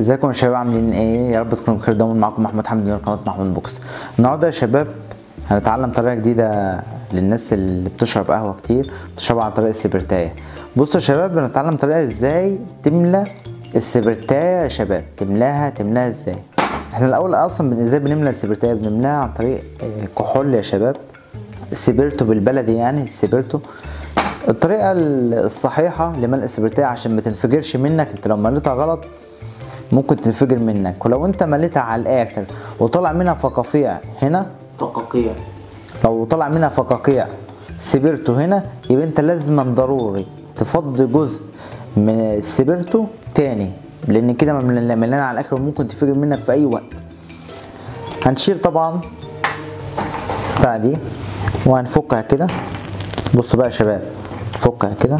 ازيكم يا شباب عاملين ايه يا رب تكونوا بخير دايما معاكم محمود حمدي من قناه محمود بوكس النهارده يا شباب هنتعلم طريقه جديده للناس اللي بتشرب قهوه كتير بتشربها عن طريق السبرتايه بصوا يا شباب بنتعلم طريقه ازاي تملى السبرتايه يا شباب تملاها تملاها ازاي احنا الاول اصلا بن- ازاي بنملى السبرتايه بنملاها عن طريق آه، كحول يا شباب سبرتو بالبلدي يعني سبرتو الطريقه الصحيحه لملء السبرتايه عشان ما تنفجرش منك انت لو مليتها غلط ممكن تنفجر منك ولو انت مليتها على الاخر وطلع منها فقاقيع هنا فقاقيع لو طلع منها فقاقيع سبرتو هنا يبقى انت لازما ضروري تفضي جزء من السبرتو تاني لان كده ممل- مليانه على الاخر وممكن تنفجر منك في اي وقت هنشيل طبعا بتاع دي وهنفكها كده بصوا بقى يا شباب فكها كده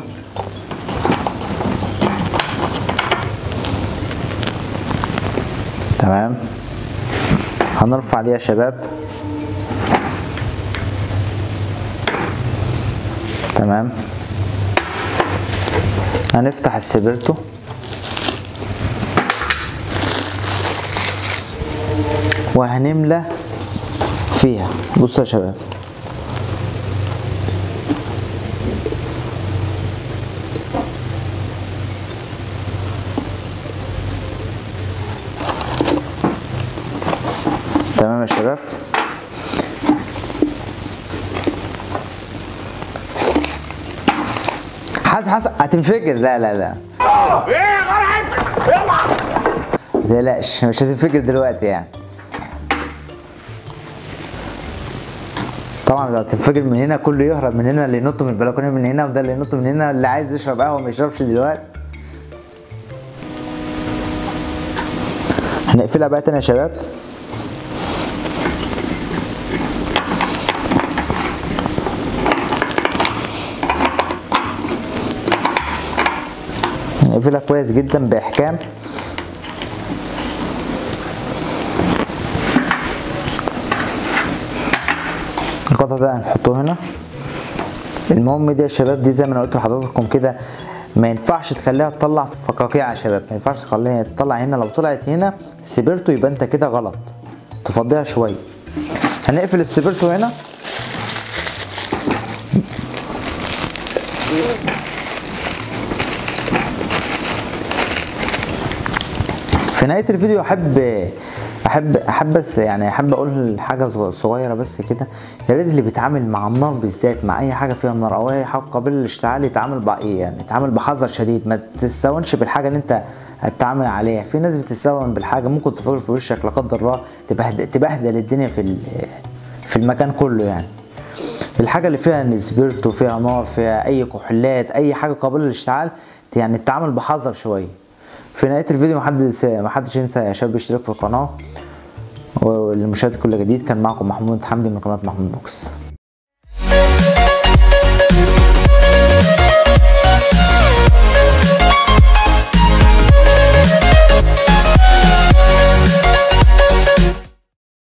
تمام هنرفع دي يا شباب تمام هنفتح السبرتو وهنملى فيها بصوا يا شباب تمام يا شباب حاسب حاسب هتنفجر لا لا لا متقلقش مش هتنفجر دلوقتي يعني طبعا لو تنفجر من هنا كله يهرب من هنا اللي ينط من البلكونه من هنا وده اللي ينط من هنا اللي عايز يشرب قهوه ما يشربش دلوقتي هنقفلها بقى تاني يا شباب نقفلها كويس جدا باحكام القطع ده هنحطه هنا المهم دي يا شباب دي زي ما انا قلت لحضراتكم كده ما ينفعش تخليها تطلع فقاقيع يا شباب ما ينفعش تخليها تطلع هنا لو طلعت هنا سبرتو يبقى انت كده غلط تفضيها شويه هنقفل السبرتو هنا في نهايه الفيديو احب احب احب بس يعني احب اقول حاجه صغ- صغيره بس كده يا ريت اللي بيتعامل مع النار بالذات مع اي حاجه فيها نار او اي حاجه قابله للاشتعال يتعامل بقى ايه يعني يتعامل بحذر شديد ما تستهونش بالحاجه اللي انت هتتعامل عليها في ناس بتستهون بالحاجه ممكن تفجر في وشك لا قدر الله تبهدل تبهدل الدنيا في ال- في المكان كله يعني الحاجه اللي فيها نسبرتو فيها نار فيها اي كحولات اي حاجه قابله للاشتعال يعني التعامل بحذر شويه في نهايه الفيديو محدش محدش ينسى يا شباب يشترك في القناه والمشاهد كل جديد كان معكم محمود حمدي من قناه محمود بوكس